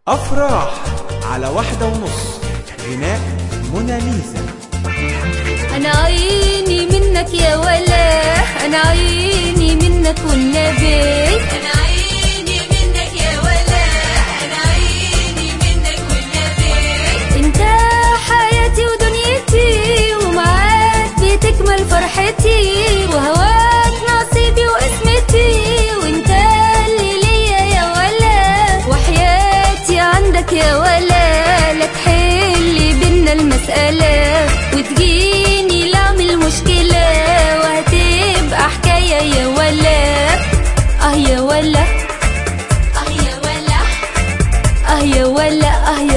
أفراح على واحدة ونص غناء موناليزا أنا عيني منك يا ولا أنا عيني منك والنبي أنا عيني منك يا ولا أنا عيني منك والنبي أنت حياتي ودنيتي ومعاك بتكمل فرحتي وهواك نصيبي واسمتي وأنت اللي ليا يا ولا وحياتي عندك يا ولا لا تحلي بينا المسألة وتجيني لأعمل مشكلة وهتبقى حكاية يا ولا اه يا ولا آه يا ولا اه يا ولا اه